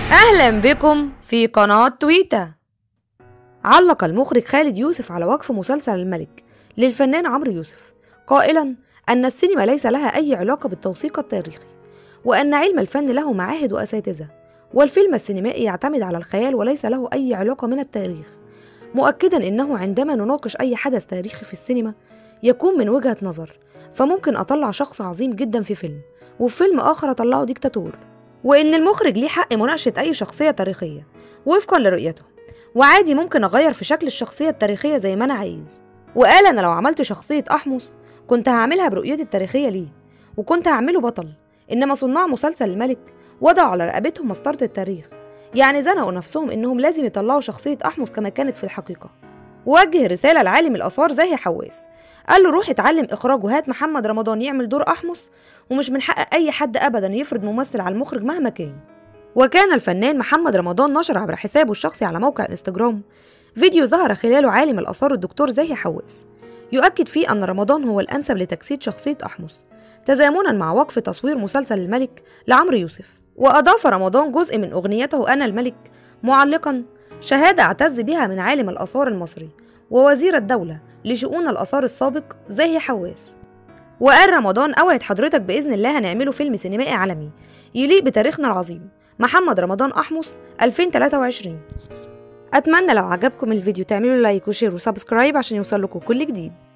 أهلا بكم في قناة تويتا علق المخرج خالد يوسف على وقف مسلسل الملك للفنان عمرو يوسف قائلا أن السينما ليس لها أي علاقة بالتوثيق التاريخي وأن علم الفن له معاهد وأساتذة والفيلم السينمائي يعتمد على الخيال وليس له أي علاقة من التاريخ مؤكدا أنه عندما نناقش أي حدث تاريخي في السينما يكون من وجهة نظر فممكن أطلع شخص عظيم جدا في فيلم وفي فيلم آخر أطلعه ديكتاتور وإن المخرج ليه حق مناقشة أي شخصية تاريخية وفقا لرؤيته وعادي ممكن أغير في شكل الشخصية التاريخية زي ما أنا عايز وقال أنا لو عملت شخصية أحمس كنت هعملها برؤيتي التاريخية ليه وكنت هعمله بطل إنما صناع مسلسل الملك وضعوا على رقبتهم مسطرة التاريخ يعني زنقوا نفسهم إنهم لازم يطلعوا شخصية أحمس كما كانت في الحقيقة ووجه رسالة لعالم الآثار زاهي حواس قال له روح اتعلم إخراج وهات محمد رمضان يعمل دور أحمس ومش من حق أي حد أبدا يفرض ممثل على المخرج مهما كان وكان الفنان محمد رمضان نشر عبر حسابه الشخصي على موقع انستجرام فيديو ظهر خلاله عالم الآثار الدكتور زاهي حواس يؤكد فيه أن رمضان هو الأنسب لتجسيد شخصية أحمس تزامنا مع وقف تصوير مسلسل الملك لعمرو يوسف وأضاف رمضان جزء من أغنيته أنا الملك معلقا شهادة اعتز بها من عالم الآثار المصري ووزير الدولة لشؤون الآثار السابق زاهي حواس وقال رمضان أوعد حضرتك بإذن الله هنعمله فيلم سينمائي عالمي يليق بتاريخنا العظيم محمد رمضان أحمس 2023 أتمنى لو عجبكم الفيديو تعملوا لايك وشير وسبسكرايب عشان يوصل لكم كل جديد